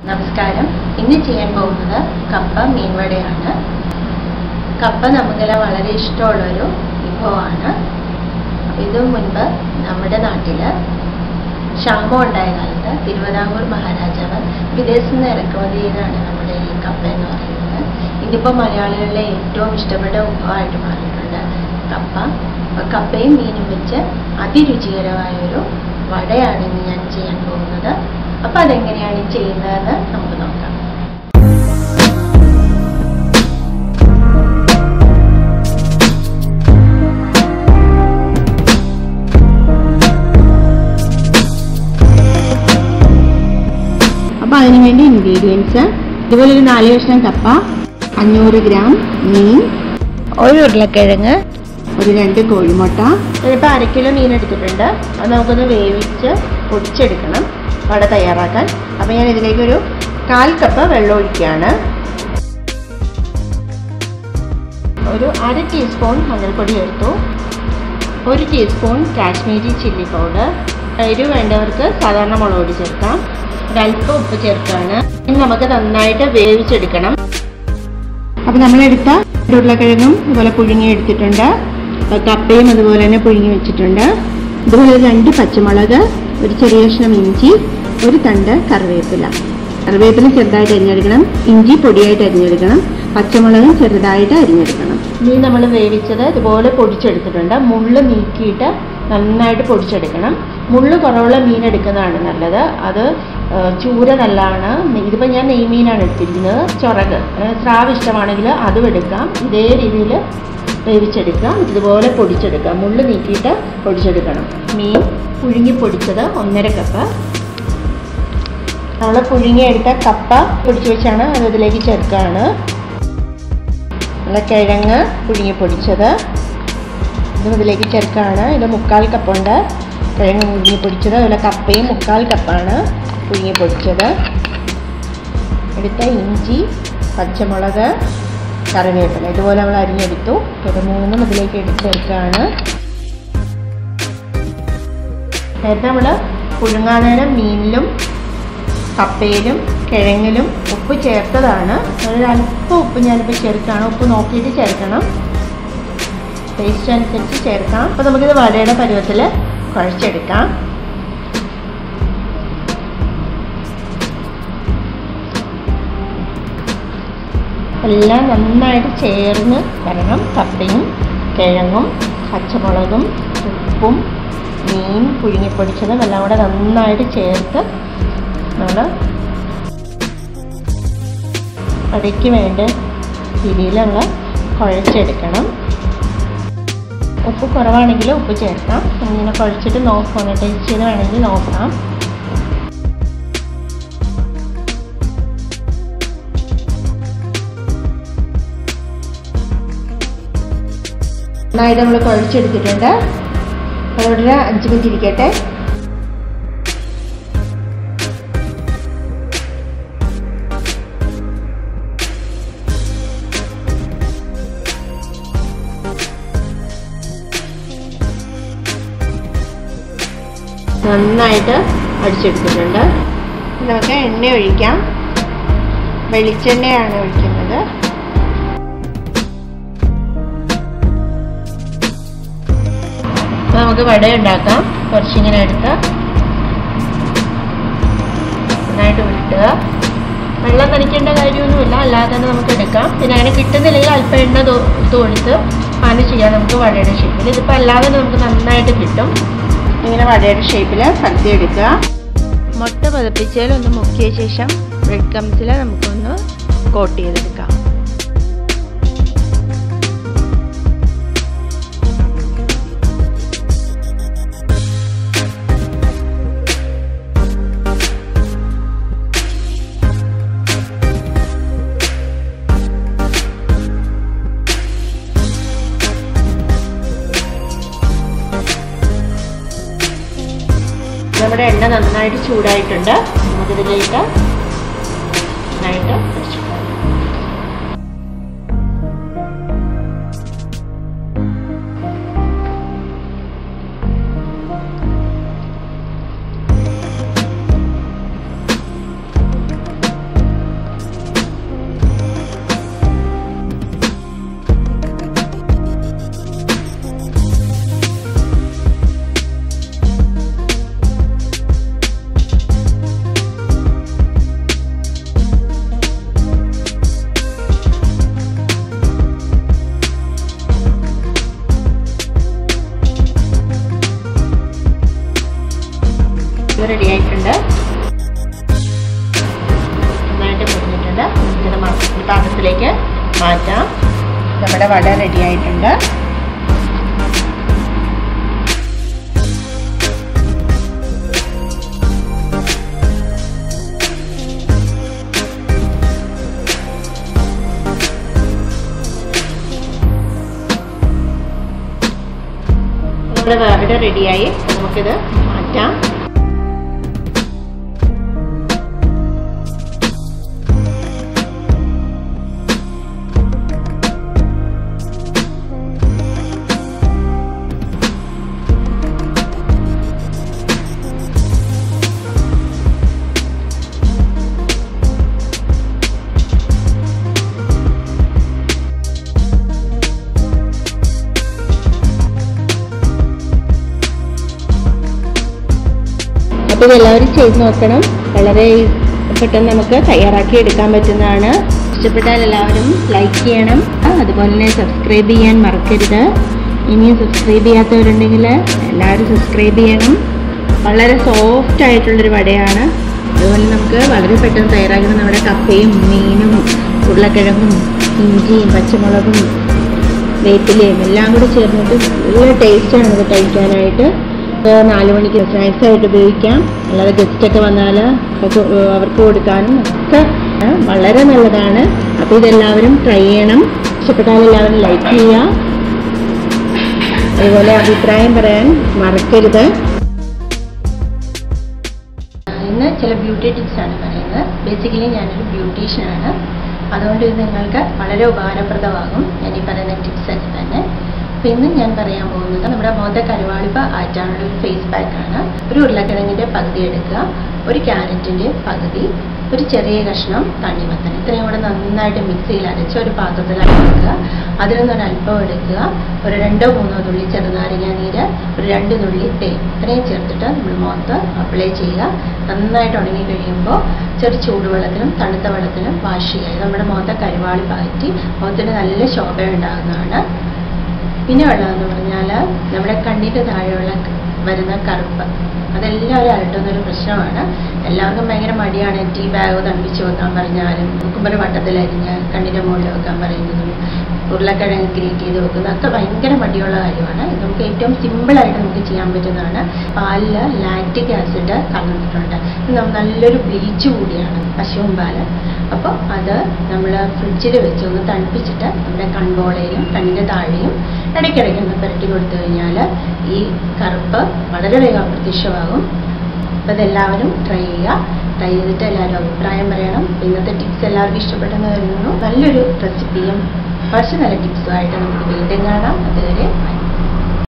നമസ്കാരം ഇന്ന് ചെയ്യാൻ പോകുന്നത് കപ്പ മീൻവടയാണ് കപ്പ നമുക്കെല്ലാം വളരെ ഇഷ്ടമുള്ളൊരു വിഭവമാണ് അപ്പോൾ ഇത് മുൻപ് നമ്മുടെ നാട്ടിൽ ക്ഷാമം ഉണ്ടായ കാലത്ത് തിരുവിതാംകൂർ മഹാരാജാവ് വിദേശത്ത് നിന്ന് ഇറക്കുമതി ചെയ്താണ് നമ്മുടെ ഈ കപ്പ എന്ന് പറയുന്നത് ഇതിപ്പോൾ മലയാളികളുടെ ഏറ്റവും ഇഷ്ടപ്പെട്ട വിഭവമായിട്ട് മാറിയിട്ടുണ്ട് കപ്പ അപ്പോൾ കപ്പയും മീനും വെച്ച് അതിരുചികരമായൊരു വടയാണ് ഇന്ന് ഞാൻ ചെയ്യാൻ പോകുന്നത് അപ്പോൾ അതെങ്ങനെയാണ് ചെയ്യുന്നതെന്ന് നമുക്ക് നോക്കാം അപ്പോൾ അതിന് വേണ്ടി ഇൻഗ്രീഡിയൻസ് ഇതുപോലെ ഒരു നാല് കഷ്ണം കപ്പ അഞ്ഞൂറ് ഗ്രാം മീൻ ഒരു ഉരുളക്കിഴങ്ങ് ഒരു രണ്ട് കോഴിമുട്ട ഇതിപ്പോൾ അര കിലോ മീൻ എടുത്തിട്ടുണ്ട് അത് നമുക്കൊന്ന് വേവിച്ച് പൊടിച്ചെടുക്കണം വട തയ്യാറാക്കാൻ അപ്പോൾ ഞാൻ ഇതിലേക്ക് ഒരു കാൽ കപ്പ് വെള്ളം ഒഴിക്കുകയാണ് ഒരു അര ടീസ്പൂൺ മഞ്ഞൾപ്പൊടി എടുത്തു ഒരു ടീസ്പൂൺ കാശ്മീരി ചില്ലി പൗഡർ എരിവ് വേണ്ടവർക്ക് സാധാരണ മുളക് പൊടി ചേർക്കാം ഒരല്പം ഉപ്പ് ചേർക്കുകയാണ് ഇനി നമുക്ക് നന്നായിട്ട് വേവിച്ചെടുക്കണം അപ്പോൾ നമ്മളെടുത്ത ഉരുളക്കിഴങ്ങും ഇതുപോലെ പുഴുങ്ങി എടുത്തിട്ടുണ്ട് അപ്പോൾ കപ്പയും അതുപോലെ തന്നെ പുഴുങ്ങി വെച്ചിട്ടുണ്ട് ഇതുപോലെ ഒരു രണ്ട് പച്ചമുളക് ഒരു ചെറിയ കഷ്ണം ഇഞ്ചി ഒരു തണ്ട് കറിവേപ്പില കറിവേപ്പില ചെറുതായിട്ട് അരിഞ്ഞെടുക്കണം ഇഞ്ചി പൊടിയായിട്ട് അരിഞ്ഞെടുക്കണം പച്ചമുളകും ചെറുതായിട്ട് അരിഞ്ഞെടുക്കണം മീൻ നമ്മൾ വേവിച്ചത് ഇതുപോലെ പൊടിച്ചെടുത്തിട്ടുണ്ട് മുള്ള് നീക്കിയിട്ട് നന്നായിട്ട് പൊടിച്ചെടുക്കണം മുള്ള് കുറവുള്ള മീൻ എടുക്കുന്നതാണ് നല്ലത് അത് ആ, ചൂര നല്ലതാണ് ഇതിപ്പോൾ ഞാൻ നെയ്മീനാണ് എടുത്തിരിക്കുന്നത് ചൊറക് ആ, സ്രാവ് ഇഷ്ടമാണെങ്കിൽ അതും എടുക്കാം ഇതേ രീതിയിൽ വേവിച്ചെടുക്കാം ഇതുപോലെ പൊടിച്ചെടുക്കാം മുള്ള് നീക്കിയിട്ട് പൊടിച്ചെടുക്കണം മീൻ പുഴുങ്ങി പൊടിച്ചത് ഒന്നര കപ്പ് നമ്മൾ പുഴുങ്ങിയെടുത്ത കപ്പ പൊടിച്ച് വെച്ചാണ് അത് ഇതിലേക്ക് ചേർക്കുകയാണ് നല്ല കിഴങ്ങ് പുഴുങ്ങി പൊടിച്ചത് ഇത് ഇതിലേക്ക് ചേർക്കുകയാണ് ഇത് മുക്കാൽ കപ്പുണ്ട് കിഴങ്ങ് പുഴുങ്ങി പൊടിച്ചത് അതുപോലെ കപ്പയും മുക്കാൽ കപ്പാണ് പുഴുങ്ങി പൊടിച്ചത് എടുത്ത ഇഞ്ചി പച്ചമുളക് കറിവേപ്പില ഇതുപോലെ നമ്മൾ അരിഞ്ഞെടുത്തു ഇത് മൂന്നും ഇതിലേക്ക് എടുത്ത് ചേർക്കുകയാണ് നേരത്തെ നമ്മൾ പുഴുങ്ങാൻ നേരം മീനിലും കപ്പയിലും കിഴങ്ങിലും ഉപ്പ് ചേർത്തതാണ് ഒരു അല്പം ഉപ്പ് ഞാനിപ്പോൾ ചേർക്കുകയാണ് ഉപ്പ് നോക്കിയിട്ട് ചേർക്കണം ടേസ്റ്റ് അനുസരിച്ച് ചേർക്കാം അപ്പോൾ നമുക്കിത് വടയുടെ പരുവത്തിൽ കുഴച്ചെടുക്കാം എല്ലാം നന്നായിട്ട് ചേർന്ന് വരണം കപ്പയും കിഴങ്ങും പച്ചമുളകും ഉപ്പും മീൻ പുഴുങ്ങിപ്പൊടിച്ചതും എല്ലാം കൂടെ നന്നായിട്ട് ചേർത്ത് നമ്മൾ അടയ്ക്ക് വേണ്ട രീതിയിൽ നമ്മൾ കുഴച്ചെടുക്കണം ഉപ്പ് കുറവാണെങ്കിൽ ഉപ്പ് ചേർക്കാം ഇങ്ങനെ കുഴച്ചിട്ട് നോക്കണം ടേസ്റ്റ് ചെയ്ത് വേണമെങ്കിൽ നോക്കാം നന്നായിട്ട് നമ്മൾ കുഴച്ചെടുത്തിട്ടുണ്ട് അതോടെ അഞ്ച് മിനിറ്റ് ഇരിക്കട്ടെ നന്നായിട്ട് അടിച്ചെടുത്തിട്ടുണ്ട് നമുക്ക് എണ്ണ ഒഴിക്കാം വെളിച്ചെണ്ണയാണ് ഒഴിക്കുന്നത് അപ്പോൾ നമുക്ക് വട ഉണ്ടാക്കാം കുറച്ചിങ്ങനെ എടുത്ത് നന്നായിട്ട് ഉരുട്ടുക വെള്ളം നനയ്ക്കേണ്ട കാര്യമൊന്നുമില്ല അല്ലാതെ തന്നെ നമുക്ക് എടുക്കാം പിന്നെ അങ്ങനെ കിട്ടുന്നില്ലെങ്കിൽ അല്പം എണ്ണ തൊട്ട് കൊടുത്ത് അങ്ങനെ ചെയ്യാം നമുക്ക് വടയുടെ ഷേപ്പിൽ ഇതിപ്പോൾ അല്ലാതെ തന്നെ നമുക്ക് നന്നായിട്ട് കിട്ടും ഇങ്ങനെ വടയുടെ ഷേപ്പിൽ പരത്തിയെടുക്കുക മുട്ട പതപ്പിച്ചാൽ ഒന്ന് മുക്കിയ ശേഷം ബ്രെഡ് കംസിൽ നമുക്കൊന്ന് കോട്ട് ചെയ്തെടുക്കാം നമ്മുടെ എണ്ണ നന്നായിട്ട് ചൂടായിട്ടുണ്ട് നമുക്കിതിലേക്ക് നന്നായിട്ട് ഒഴിച്ചിടാം. പാത്രത്തിലേക്ക് മാറ്റാം നമ്മുടെ വട റെഡി ആയിട്ടുണ്ട് നമ്മുടെ വട റെഡിയായി നമുക്കിത് മാറ്റാം അപ്പോൾ ഇതെല്ലാവരും ചെയ്ത് നോക്കണം വളരെ പെട്ടെന്ന് നമുക്ക് തയ്യാറാക്കി എടുക്കാൻ പറ്റുന്നതാണ് ഇഷ്ടപ്പെട്ടാൽ എല്ലാവരും ലൈക്ക് ചെയ്യണം അതുപോലെ തന്നെ സബ്സ്ക്രൈബ് ചെയ്യാൻ മറക്കരുത് ഇനിയും സബ്സ്ക്രൈബ് ചെയ്യാത്തവരുണ്ടെങ്കിൽ എല്ലാവരും സബ്സ്ക്രൈബ് ചെയ്യണം വളരെ സോഫ്റ്റ് ആയിട്ടുള്ളൊരു വടയാണ് അതുപോലെ നമുക്ക് വളരെ പെട്ടെന്ന് തയ്യാറാക്കുന്ന നമ്മുടെ കപ്പയും മീനും ഉരുളക്കിഴങ്ങും ഇഞ്ചിയും പച്ചമുളകും വേപ്പിലയും എല്ലാം കൂടി ചേർന്നിട്ട് നല്ല ടേസ്റ്റാണ് ഇത് കഴിക്കാനായിട്ട് ഇത് നാല് മണിക്ക് സ്നാക്സ് ആയിട്ട് ഉപയോഗിക്കാം അല്ലാതെ ഗസ്റ്റൊക്കെ വന്നാൽ ഒക്കെ അവർക്ക് കൊടുക്കാനും ഒക്കെ വളരെ നല്ലതാണ് അപ്പോൾ ഇതെല്ലാവരും ട്രൈ ചെയ്യണം ഇഷ്ടപ്പെട്ടാൽ എല്ലാവരും ലൈക്ക് ചെയ്യുക അതുപോലെ അഭിപ്രായം പറയാൻ മറക്കരുത് ഇന്ന് ചില ബ്യൂട്ടി ടിപ്സ് ആണ് പറയുന്നത് ബേസിക്കലി ഞാനൊരു ബ്യൂട്ടീഷ്യനാണ് അതുകൊണ്ട് ഇത് നിങ്ങൾക്ക് വളരെ ഉപകാരപ്രദമാകും ഞാൻ ഈ പറയുന്ന ടിപ്സ് ഒക്കെ തന്നെ അപ്പോൾ ഇന്ന് ഞാൻ പറയാൻ പോകുന്നത് നമ്മുടെ മുഖത്തെ കരുവാളിപ്പ് ആറ്റാനുള്ള ഒരു ഫേസ് പാക്ക് ആണ് ഒരു ഉരുളക്കിഴങ്ങിൻ്റെ പകുതി എടുക്കുക ഒരു ക്യാരറ്റിൻ്റെ പകുതി ഒരു ചെറിയ കഷ്ണം തണ്ണിമത്തൻ ഇത്രയും കൂടെ നന്നായിട്ട് മിക്സിയിൽ അരച്ച് ഒരു പാത്രത്തിലാക്കി വെക്കുക അതിൽ നിന്നൊരു അല്പം എടുക്കുക ഒരു രണ്ടോ മൂന്നോ തുള്ളി ചെറുനാരങ്ങ നീര് ഒരു രണ്ട് തുള്ളി തേൻ ഇത്രയും ചേർത്തിട്ട് നമ്മൾ മുഖത്ത് അപ്ലൈ ചെയ്യുക നന്നായിട്ട് ഉണങ്ങി കഴിയുമ്പോൾ ചെറു ചൂടുവെള്ളത്തിലും തണുത്ത വെള്ളത്തിലും വാഷ് ചെയ്യുക ഇത് നമ്മുടെ മുഖത്തെ കരുവാളി പാറ്റി മുഖത്തിന് നല്ല ശോഭ ഉണ്ടാകുന്നതാണ് പിന്നെ ഉള്ളതെന്ന് പറഞ്ഞാൽ നമ്മുടെ കണ്ണിൻ്റെ താഴെയുള്ള വരുന്ന കറുപ്പ് അതെല്ലാവരും അലട്ടുന്ന ഒരു പ്രശ്നമാണ് എല്ലാവർക്കും ഭയങ്കര മടിയാണ് ടീ ബാഗ് തണുപ്പിച്ച് വെക്കാൻ പറഞ്ഞാലും കുക്കുമ്പർ വട്ടത്തിലരിഞ്ഞ് കണ്ണിൻ്റെ മുകളിൽ വെക്കാൻ പറയുന്നതും ഉരുളക്കിഴങ്ങ് ഗ്രേറ്റ് ചെയ്ത് വെക്കുന്നത് ഒക്കെ ഭയങ്കര മടിയുള്ള കാര്യമാണ് ഇത് നമുക്ക് ഏറ്റവും സിമ്പിളായിട്ട് നമുക്ക് ചെയ്യാൻ പറ്റുന്നതാണ് പാലിൽ ലാക്റ്റിക് ആസിഡ് കലർന്നിട്ടുണ്ട് ഇത് നം- നല്ലൊരു ബ്ലീച്ച് കൂടിയാണ് പശുവും പാല് അപ്പോൾ അത് നമ്മൾ ഫ്രിഡ്ജിൽ വെച്ച് ഒന്ന് തണുപ്പിച്ചിട്ട് നമ്മുടെ കൺപോളയിലും കണ്ണിൻ്റെ താഴെയും ഇടയ്ക്കിടയ്ക്ക് ഒന്ന് പുരട്ടി കൊടുത്തു കഴിഞ്ഞാൽ ഈ കറുപ്പ് വളരെ വേഗം അപ്രത്യക്ഷമാകും അപ്പോൾ ഇതെല്ലാവരും ട്രൈ ചെയ്യുക ട്രൈ ചെയ്തിട്ട് എല്ലാവരും അഭിപ്രായം പറയണം ഇന്നത്തെ ടിപ്സ് എല്ലാവർക്കും ഇഷ്ടപ്പെട്ടെന്ന് കരുതുന്നു നല്ലൊരു റെസിപ്പിയും കുറച്ച് നല്ല ടിപ്സുമായിട്ട് നമുക്ക് വീണ്ടും കാണാം അതുവരെ bye.